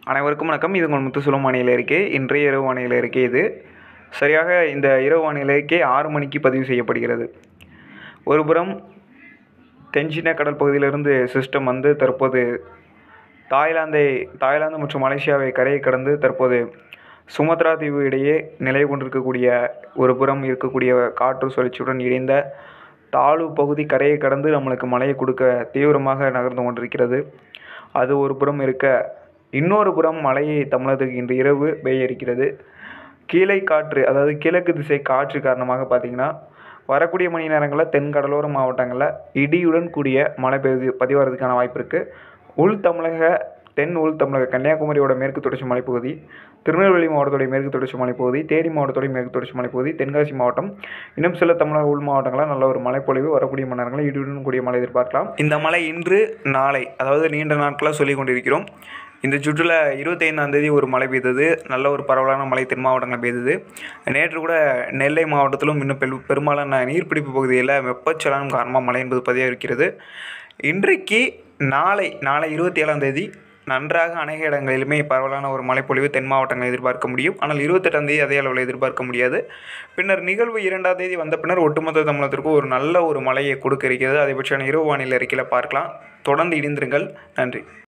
அனைவருக்கும் வணக்கம் இது உங்கள் முத்துசுலம் வானிலை இருக்கே இன்றைய இரவு வானிலை இருக்கே இது சரியாக இந்த இரவு வானிலை அறிக்கை ஆறு மணிக்கு பதிவு செய்யப்படுகிறது ஒருபுறம் தென்சீன கடல் பகுதியிலிருந்து சிஸ்டம் வந்து தற்போது தாய்லாந்தை தாய்லாந்து மற்றும் மலேசியாவை கரையை கடந்து தற்போது சுமத்ரா தீவு இடையே நிலை கொண்டிருக்கக்கூடிய ஒரு புறம் இருக்கக்கூடிய காற்று சுழற்சியுடன் இணைந்த தாழ்வு பகுதி கரையை கடந்து நம்மளுக்கு மழையை கொடுக்க தீவிரமாக நகர்ந்து கொண்டிருக்கிறது அது ஒரு புறம் இருக்க இன்னொரு புறம் மழையை தமிழகத்துக்கு இன்று இரவு பெய்ய இருக்கிறது கீழே காற்று அதாவது கிழக்கு திசை காற்று காரணமாக பார்த்திங்கன்னா வரக்கூடிய மணி நேரங்களில் தென் கடலோர மாவட்டங்களில் இடியுடன் கூடிய மழை பெய்து பதிவாகிறதுக்கான வாய்ப்பு இருக்குது உள் தமிழக தென் உள் தமிழக கன்னியாகுமரியோட மேற்கு தொடர்ச்சி மலைப்பகுதி திருநெல்வேலி மாவட்டத்துடைய மேற்கு தொடர்ச்சி மலைப்பகுதி தேனி மாவட்டத்துடைய மேற்கு தொடர்ச்சி மலைப்பகுதி தென்காசி மாவட்டம் இன்னும் சில தமிழக உள் மாவட்டங்களில் நல்ல ஒரு மழைப்பொழிவு வரக்கூடிய மணி நேரங்களில் இடியுடன் கூடிய மழை எதிர்பார்க்கலாம் இந்த மழை இன்று நாளை அதாவது நீண்ட நாட்களாக சொல்லி கொண்டிருக்கிறோம் இந்த சுற்றில் இருபத்தைந்தாம் தேதி ஒரு மழை பெய்தது நல்ல ஒரு பரவலான மழை தென் மாவட்டங்களில் பெய்தது நேற்று கூட நெல்லை மாவட்டத்திலும் இன்னும் பெரு பெரும்பாலான நீர்பிடிப்பு பகுதியில் வெப்பச்சலனம் காரணமாக மழை என்பது பதிவாக இருக்கிறது இன்றைக்கு நாளை நாளை இருபத்தி ஏழாம் தேதி நன்றாக அநேக இடங்களிலுமே பரவலான ஒரு மழைப்பொழிவு தென் மாவட்டங்களில் எதிர்பார்க்க முடியும் ஆனால் இருபத்தெட்டாம் தேதி அதே அளவில் எதிர்பார்க்க முடியாது பின்னர் நிகழ்வு இரண்டாம் தேதி வந்த பின்னர் ஒட்டுமொத்த தமிழகத்திற்கு ஒரு நல்ல ஒரு மழையை கொடுக்க இருக்கிறது அதை பற்றியான இரவு வானிலை அறிக்கையில் பார்க்கலாம் தொடர்ந்து இணைந்திருங்கள் நன்றி